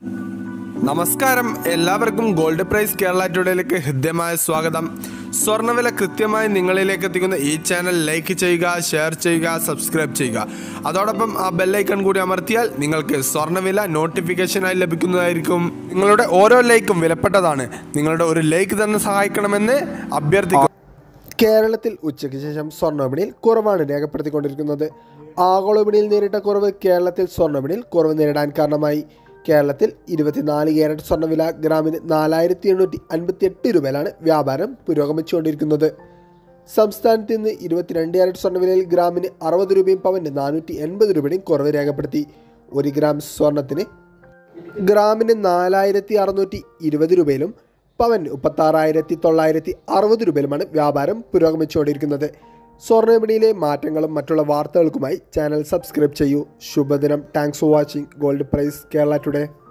നമസ്കാരം എല്ലാവർക്കും gold price Kerala ടുഡേയിലേക്ക് ഹൃദ്യമായ സ്വാഗതം സ്വർണ്ണവില കൃത്യമായി നിങ്ങളിലേക്ക് എത്തിക്കുന്ന ഈ ചാനൽ ലൈക്ക് ചെയ്യുക ഷെയർ ചെയ്യുക സബ്സ്ക്രൈബ് ചെയ്യുക അതോടൊപ്പം ആ ബെല്ലൈക്കൺ കൂടി അമർത്തിയാൽ നിങ്ങൾക്ക് സ്വർണ്ണവില നോട്ടിഫിക്കേഷനായി ലഭിക്കുന്നതായിരിക്കും നിങ്ങളുടെ ഓരോ ലൈക്കും വിലപ്പെട്ടതാണ് നിങ്ങളുടെ ഒരു ലൈക്ക് തന്നെ സഹായിക്കണമെന്ന് അഭ്യർത്ഥിക്കുന്നു കേരളത്തിൽ ഉച്ചയ്ക്ക് ശേഷം സ്വർണ്ണവിപണിയിൽ കുറവാണ് രേഖപ്പെടുത്തിക്കൊണ്ടിരിക്കുന്നത് ആഗോള വിപണിയിൽ നേരിട്ട കുറവ് കേരളത്തിൽ സ്വർണ്ണവിപണിയിൽ കുറവ് നേരിടാൻ കാരണമായി കേരളത്തിൽ ഇരുപത്തിനാല് ക്യാരറ്റ് സ്വർണ്ണവില ഗ്രാമിന് നാലായിരത്തി എണ്ണൂറ്റി അൻപത്തി എട്ട് രൂപയിലാണ് വ്യാപാരം പുരോഗമിച്ചുകൊണ്ടിരിക്കുന്നത് സംസ്ഥാനത്ത് ഇന്ന് ഇരുപത്തിരണ്ട് ക്യാരറ്റ് സ്വർണ്ണവിലയിൽ ഗ്രാമിന് അറുപത് രൂപയും പവന് നാനൂറ്റി എൺപത് രൂപയും കുറവ് രേഖപ്പെടുത്തി ഒരു ഗ്രാം സ്വർണ്ണത്തിന് ഗ്രാമിന് നാലായിരത്തി അറുന്നൂറ്റി ഇരുപത് രൂപയിലും പവൻ മുപ്പത്താറായിരത്തി തൊള്ളായിരത്തി അറുപത് രൂപയിലുമാണ് വ്യാപാരം പുരോഗമിച്ചുകൊണ്ടിരിക്കുന്നത് സ്വർണ്ണവിപണിയിലെ മാറ്റങ്ങളും മറ്റുള്ള വാർത്തകൾക്കുമായി ചാനൽ സബ്സ്ക്രൈബ് ചെയ്യൂ ശുഭദിനം thanks for watching gold price Kerala today